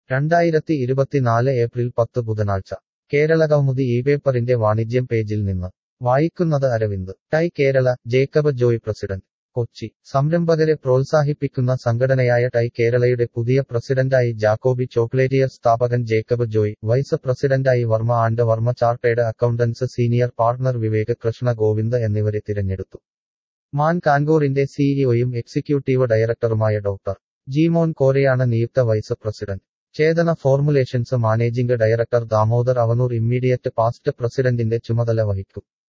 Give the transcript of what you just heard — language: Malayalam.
രണ്ടായിരത്തി ഇരുപത്തിനാല് ഏപ്രിൽ പത്ത് ബുധനാഴ്ച കേരളകൗമുദി ഈ പേപ്പറിന്റെ വാണിജ്യം പേജിൽ നിന്ന് വായിക്കുന്നത് അരവിന്ദ് ടൈ കേരള ജേക്കബ് ജോയ് പ്രസിഡന്റ് കൊച്ചി സംരംഭകരെ പ്രോത്സാഹിപ്പിക്കുന്ന സംഘടനയായ ടൈ കേരളയുടെ പുതിയ പ്രസിഡന്റായി ജാക്കോബി ചോക്ലേറ്റിയർ സ്ഥാപകൻ ജേക്കബ് ജോയ് വൈസ് പ്രസിഡന്റായി Varma and Varma chartered accountants senior partner Vivek Krishna Govind എന്നിവരെ തിരഞ്ഞെടുത്തു മാൻ കാൻഗൂറിന്റെ സിഇഒയും എക്സിക്യൂട്ടീവ് ഡയറക്ടറുമായ ഡോക്ടർ ജിമോൻ കോരയാണ് നിയുക്ത vice president Chethana Formulations managing director Damodar Avanoor immediate past പ്രസിഡന്റിന്റെ ചുമതല വഹിക്കും